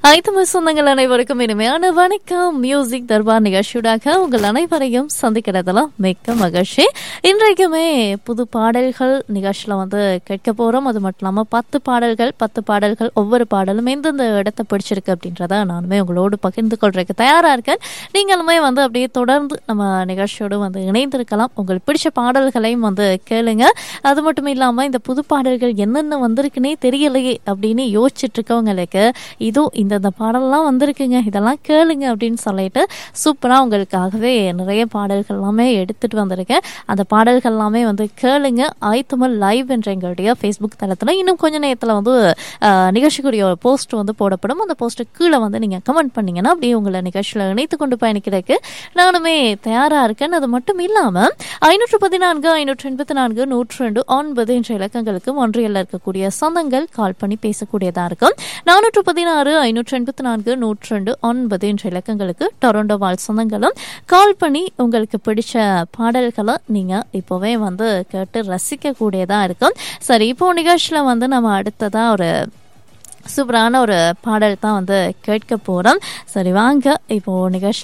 அனைத்து சொந்தங்கள் அனைவருக்கும் இனிமையான வணக்கம் மியூசிக் தர்பார் நிகழ்ச்சியூடாக உங்கள் அனைவரையும் சந்திக்கிறதுல மிக்க மகிழ்ச்சி இன்றைக்குமே புது பாடல்கள் நிகழ்ச்சியில் வந்து கேட்க போகிறோம் அது மட்டும் இல்லாமல் பத்து பாடல்கள் பத்து பாடல்கள் ஒவ்வொரு பாடலும் எந்தெந்த இடத்த பிடிச்சிருக்கு அப்படின்றத நானுமே உங்களோடு பகிர்ந்து கொள்றதுக்கு தயாராக இருக்கேன் நீங்களுமே வந்து அப்படியே தொடர்ந்து நம்ம நிகழ்ச்சியோடு வந்து இணைந்திருக்கலாம் உங்களுக்கு பிடிச்ச பாடல்களையும் வந்து கேளுங்க அது மட்டும் இல்லாமல் இந்த புது பாடல்கள் என்னென்ன வந்திருக்குன்னே தெரியலையே அப்படின்னு யோசிச்சுட்டு இருக்கவங்களுக்கு இதோ இந்தந்த பாடல்லாம் வந்திருக்குங்க இதெல்லாம் கேளுங்க அப்படின்னு சொல்லிட்டு சூப்பராக உங்களுக்காகவே நிறைய பாடல்கள் எல்லாமே எடுத்துட்டு வந்திருக்கேன் அந்த பாடல்கள் எல்லாமே வந்து கேளுங்க ஆய்த்தமிழ் லைவ் என்ற எங்களுடைய ஃபேஸ்புக் தளத்தில் இன்னும் கொஞ்ச நேரத்தில் வந்து ஆஹ், நிகழ்ச்சிக்குரிய ஒரு போஸ்ட் வந்து போடப்படும் அந்த போஸ்ட்டு கீழே வந்து நீங்கள் கமெண்ட் பண்ணீங்கன்னா அப்படியே உங்களை நிகழ்ச்சியில் இணைத்து கொண்டு பயணிக்கிறதுக்கு நானுமே தயாராக இருக்கேன் அது மட்டும் இல்லாமல் ஐநூற்று பதினான்கு ஐநூற்று எண்பத்தி நான்கு நூற்று ரெண்டு ஒன்பது என்ற இலக்கங்களுக்கு ஒன்றியல்ல இருக்கக்கூடிய சொந்தங்கள் கால் பண்ணி பேசக்கூடியதா இருக்கும் நானூற்று பதினாறு ஐநூற்று எண்பத்தி நான்கு நூற்று ரெண்டு ஒன்பது என்ற இலக்கங்களுக்கு டொரண்டோ வாழ் சொந்தங்களும் கால் பண்ணி உங்களுக்கு பிடிச்ச பாடல்களை நீங்க இப்போவே வந்து கேட்டு ரசிக்க கூடியதா இருக்கும் சரி இப்போ நிகழ்ச்சியில வந்து நம்ம அடுத்ததா ஒரு சூப்பரான ஒரு பாடல் தான் வந்து கேட்க போறோம் சரி வாங்க இப்போ நிகழ்ச்சி